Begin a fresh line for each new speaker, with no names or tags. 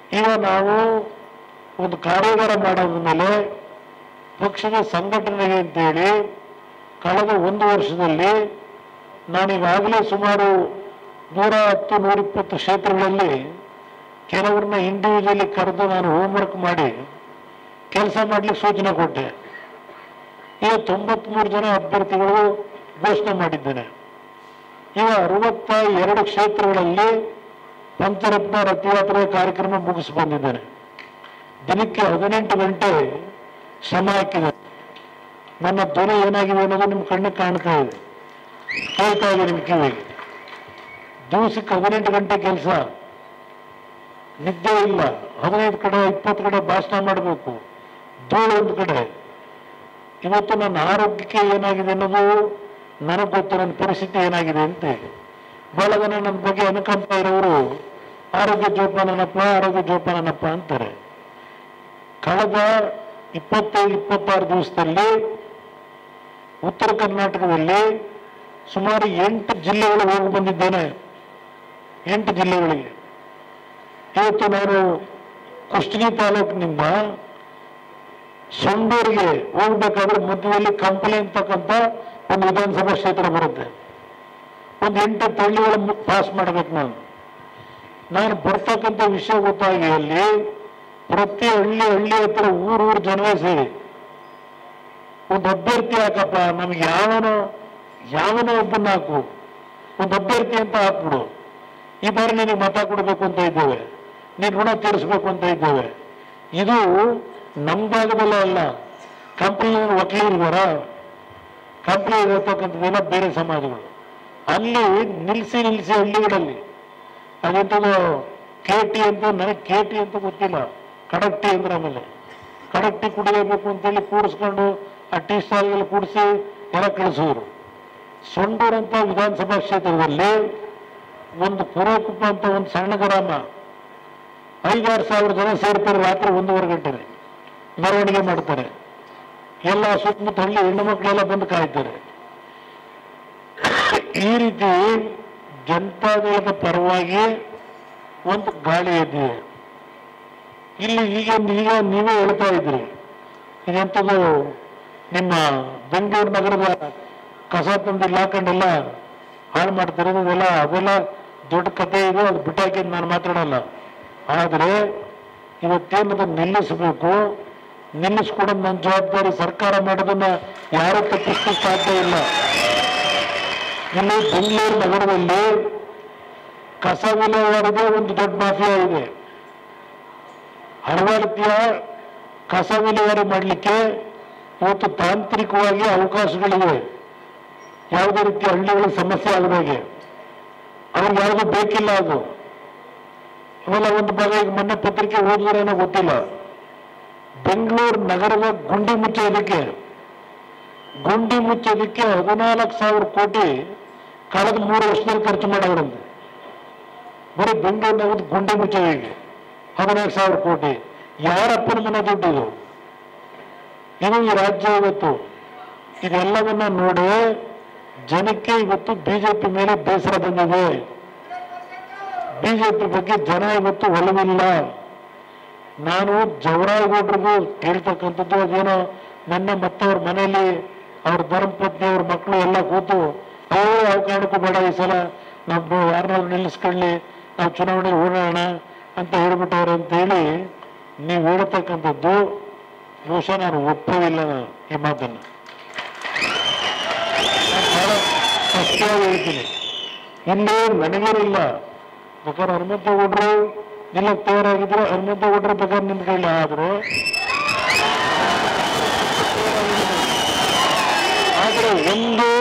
ಈಗ ನಾವು ಒಂದು ಕಾರ್ಯಾಗಾರ ಮಾಡೋದ್ರ ಮೇಲೆ ಪಕ್ಷದ ಸಂಘಟನೆಗೆ ಅಂತೇಳಿ ಕಳೆದ ಒಂದು ವರ್ಷದಲ್ಲಿ ನಾನೀಗಾಗಲೇ ಸುಮಾರು ನೂರ ಹತ್ತು ನೂರ ಇಪ್ಪತ್ತು ಕ್ಷೇತ್ರಗಳಲ್ಲಿ ಕೆಲವ್ರನ್ನ ಇಂಡಿವಿಜುವಲಿ ಕರೆದು ನಾನು ಹೋಮ್ವರ್ಕ್ ಮಾಡಿ ಕೆಲಸ ಮಾಡ್ಲಿಕ್ಕೆ ಸೂಚನೆ ಕೊಟ್ಟೆ ಈಗ ತೊಂಬತ್ಮೂರು ಜನ ಅಭ್ಯರ್ಥಿಗಳು ಘೋಷಣೆ ಮಾಡಿದ್ದೇನೆ ಈಗ ಅರವತ್ತ ಎರಡು ಕ್ಷೇತ್ರಗಳಲ್ಲಿ ಪಂಚರತ್ನ ರಥಯಾತ್ರೆ ಕಾರ್ಯಕ್ರಮ ಮುಗಿಸಿ ಬಂದಿದ್ದೇನೆ ದಿನಕ್ಕೆ ಹದಿನೆಂಟು ಗಂಟೆ ಶ್ರಮ ಹಾಕಿದೆ ನನ್ನ ಧ್ವನಿ ಏನಾಗಿದೆ ಅನ್ನೋದು ನಿಮ್ಮ ಕಣ್ಣಿಗೆ ಕಾಣ್ತಾ ಇದೆ ಕೇಳ್ತಾ ಇದೆ ನಿಮ್ಮ ಕಿವಿಗೆ ದಿವಸಕ್ಕೆ ಹದಿನೆಂಟು ಗಂಟೆ ಕೆಲಸ ನಿದ್ದೆ ಇಲ್ಲ ಹದಿನೈದು ಕಡೆ ಇಪ್ಪತ್ತು ಕಡೆ ಭಾಷಣ ಮಾಡಬೇಕು ಧೂಳು ಒಂದು ಕಡೆ ಇವತ್ತು ನನ್ನ ಆರೋಗ್ಯಕ್ಕೆ ಏನಾಗಿದೆ ಅನ್ನೋದು ನನಗೆ ಗೊತ್ತು ನನ್ನ ಪರಿಸ್ಥಿತಿ ಏನಾಗಿದೆ ಅಂತ ಬಹಳ ಜನ ನನ್ನ ಬಗ್ಗೆ ಅನುಕಂಪ ಇರೋರು ಆರೋಗ್ಯ ಜೋಪಾನನಪ್ಪ ಆರೋಗ್ಯ ಜೋಪಾನನಪ್ಪ ಅಂತಾರೆ ಕಳೆದ ಇಪ್ಪತ್ತೈದು ಇಪ್ಪತ್ತಾರು ದಿವಸದಲ್ಲಿ ಉತ್ತರ ಕರ್ನಾಟಕದಲ್ಲಿ ಸುಮಾರು ಎಂಟು ಜಿಲ್ಲೆಗಳು ಹೋಗಿ ಬಂದಿದ್ದೇನೆ ಎಂಟು ಜಿಲ್ಲೆಗಳಿಗೆ ಇವತ್ತು ನಾನು ಕುಷ್ಟಗಿ ತಾಲೂಕಿನಿಂದ ಸೊಂಡೂರಿಗೆ ಹೋಗ್ಬೇಕಾದ್ರೆ ಮಧ್ಯದಲ್ಲಿ ಕಂಪನಿ ಅಂತಕ್ಕಂಥ ಒಂದು ವಿಧಾನಸಭಾ ಕ್ಷೇತ್ರ ಬರುತ್ತೆ ಒಂದು ಎಂಟು ತಳ್ಳಿಗಳ ಪಾಸ್ ಮಾಡ್ಬೇಕು ನಾನು ನಾನು ಬರ್ತಕ್ಕಂಥ ವಿಷಯ ಗೊತ್ತಾಗಿ ಅಲ್ಲಿ ಪ್ರತಿ ಹಳ್ಳಿ ಹಳ್ಳಿ ಹತ್ರ ಊರೂರು ಜನವೇ ಸೇರಿ ಒಂದು ಅಭ್ಯರ್ಥಿ ಹಾಕಪ್ಪ ನಮ್ಗೆ ಯಾವನೋ ಯಾವನೋ ಒಬ್ಬನ್ನ ಹಾಕು ಒಂದು ಅಭ್ಯರ್ಥಿ ಅಂತ ಹಾಕ್ಬಿಡು ಈ ಬಾರಿ ನಿನಗೆ ಮತ ಕೊಡಬೇಕು ಅಂತ ಇದ್ದೇವೆ ನೀನು ಋಣ ತೀರಿಸ್ಬೇಕು ಅಂತ ಇದ್ದೇವೆ ಇದು ನಮ್ಮ ಭಾಗದಲ್ಲೇ ಅಲ್ಲ ಕಂಪ್ನಿ ವಕೀಲರಿಗಾರ ಕಂಪ್ನಿ ಇರತಕ್ಕಂಥದ್ದೆಲ್ಲ ಬೇರೆ ಸಮಾಜಗಳು ಅಲ್ಲಿ ನಿಲ್ಲಿಸಿ ನಿಲ್ಲಿಸಿ ಹಳ್ಳಿಗಳಲ್ಲಿ ಅದೆಂಥದ್ದು ಕೆ ಟಿ ಅಂತ ನನಗೆ ಕೆ ಟಿ ಅಂತ ಗೊತ್ತಿಲ್ಲ ಕಡಕ್ ಟೀ ಅಂದ್ರೆ ಆಮೇಲೆ ಕಡಕ್ ಟೀ ಕುಡಿಯಬೇಕು ಅಂತೇಳಿ ಕೂಡಿಸ್ಕೊಂಡು ಆ ಟೀ ಸ್ಟಾಲ್ಗೆಲ್ಲ ಕೂಡಿಸಿ ಎಲ್ಲ ಕಳಿಸೋರು ಸೊಂಡೂರು ಅಂತ ವಿಧಾನಸಭಾ ಕ್ಷೇತ್ರದಲ್ಲಿ ಒಂದು ಪುರೋಕುಪ್ಪ ಅಂತ ಒಂದು ಸಣ್ಣ ಗ್ರಾಮ ಐದಾರು ಸಾವಿರ ಜನ ಸೇರ್ತಾರೆ ರಾತ್ರಿ ಒಂದೂವರೆ ಗಂಟೆಗೆ ಮೆರವಣಿಗೆ ಮಾಡ್ತಾರೆ ಎಲ್ಲ ಸುತ್ತಮುತ್ತ ಹಳ್ಳಿ ಹೆಣ್ಣು ಮಕ್ಕಳೆಲ್ಲ ಬಂದು ಕಾಯ್ತಾರೆ ಈ ರೀತಿ ಜನತಾದಳದ ಪರವಾಗಿ ಒಂದು ಗಾಳಿ ಎದ್ದಿದೆ ಇಲ್ಲಿ ಈಗ ಈಗ ನೀವೇ ಹೇಳ್ತಾ ಇದ್ರಿ ಇದೆಂಥದ್ದು ನಿಮ್ಮ ಬೆಂಗಳೂರು ನಗರದ ಕಸ ತಂದು ಹಾಕೊಂಡೆಲ್ಲ ಹಾಳು ಮಾಡ್ತಾರೆ ಅದೆಲ್ಲ ಅದೆಲ್ಲ ದೊಡ್ಡ ಕತೆ ಇದೆ ಅದು ಬಿಟ್ಟಾಕಿದ್ದು ನಾನು ಮಾತಾಡಲ್ಲ ಆದರೆ ಇವತ್ತೇನದ ನಿಲ್ಲಿಸಬೇಕು ನಿಲ್ಲಿಸ್ಕೊಡೋದು ನನ್ನ ಜವಾಬ್ದಾರಿ ಸರ್ಕಾರ ಮಾಡೋದನ್ನ ಯಾರೂ ತಪ್ಪಿಸ್ಲಿಕ್ಕೆ ಸಾಧ್ಯ ಇಲ್ಲ ಇಲ್ಲಿ ಬೆಂಗಳೂರು ನಗರದಲ್ಲಿ ಕಸ ವಿಲೇವಾರಿಗೆ ಒಂದು ದೊಡ್ಡ ಮಾಫಿಯಾ ಇದೆ ಹಲವಾರು ರೀತಿಯ ಕಸ ವಿಲೇವಾರಿ ಮಾಡಲಿಕ್ಕೆ ಇವತ್ತು ತಾಂತ್ರಿಕವಾಗಿ ಅವಕಾಶಗಳಿವೆ ಯಾವುದೇ ರೀತಿಯ ಹಳ್ಳಿಗಳ ಸಮಸ್ಯೆ ಆಗದಾಗೆ ಅವ್ರಿಗೆ ಯಾವುದು ಬೇಕಿಲ್ಲ ಅದು ಇವೆಲ್ಲ ಒಂದು ಭಾಗ ಈಗ ಮೊನ್ನೆ ಪತ್ರಿಕೆ ಓದಿದ್ರೇನೋ ಗೊತ್ತಿಲ್ಲ ಬೆಂಗಳೂರು ನಗರದ ಗುಂಡಿ ಮುಚ್ಚೋದಕ್ಕೆ ಗುಂಡಿ ಮುಚ್ಚೋದಕ್ಕೆ ಹದಿನಾಲ್ಕು ಸಾವಿರ ಕೋಟಿ ಕಳೆದ ಮೂರು ವರ್ಷದಲ್ಲಿ ಖರ್ಚು ಮಾಡೋರಂತೆ ಬರೀ ಬೆಂಗಳೂರು ನಗರದ ಗುಂಡಿ ಮುಚ್ಚೋದಿಗೆ ಹದಿನಾಲ್ಕು ಸಾವಿರ ಕೋಟಿ ಯಾರಪ್ಪನ ಮನೆ ದುಡ್ಡು ಇದು ಇದು ಈ ರಾಜ್ಯ ಇವತ್ತು ಇದೆಲ್ಲವನ್ನ ನೋಡಿ ಜನಕ್ಕೆ ಇವತ್ತು ಬಿಜೆಪಿ ಮೇಲೆ ಬೇಸರ ಬಂದಿದೆ ಬಿಜೆಪಿ ಬಗ್ಗೆ ಜನ ಇವತ್ತು ಒಲವಿಲ್ಲ ನಾನು ಜವರಾಯಗೌಡ್ರಿಗೂ ಹೇಳ್ತಕ್ಕಂಥದ್ದು ಅದೇನೋ ನನ್ನ ಮತ್ತವ್ರ ಮನೆಯಲ್ಲಿ ಅವ್ರ ಧರ್ಮಪತ್ನಿ ಅವ್ರ ಮಕ್ಕಳು ಎಲ್ಲ ಕೂತು ಅಯ್ಯೋ ಯಾವ ಕಾರಣಕ್ಕೂ ಬೇಡ ಈ ಸಲ ನಾವು ಯಾರನ್ನಾದ್ರು ನಿಲ್ಲಿಸ್ಕೊಳ್ಳಿ ನಾವು ಚುನಾವಣೆ ಓಡೋಣ ಅಂತ ಹೇಳ್ಬಿಟ್ಟವ್ರೆ ಅಂತ ಹೇಳಿ ನೀವು ಹೇಳ್ತಕ್ಕಂಥದ್ದು ಬಹುಶಃ ನಾನು ಒಪ್ಪೋದಿಲ್ಲ ನಾನು ಈ ಮಾತನ್ನು ನಾನು ಬಹಳ ಸ್ಪಷ್ಟವಾಗಿ ಹೇಳ್ತೀನಿ ಇಲ್ಲಿ ನನಗೇನಿಲ್ಲ ಬೇಕಾದ್ರೆ ಹನುಮಂತಗೌಡರು ನಿಲ್ಲಕ್ಕೆ ತಯಾರಾಗಿದ್ರು ಹನುಮಂತಗೌಡರು ಬೇಕಾದ್ರೆ ನಿಂತ್ಕೊಳ್ಳಿ ಆದ್ರೆ ಆದ್ರೆ ಒಂದು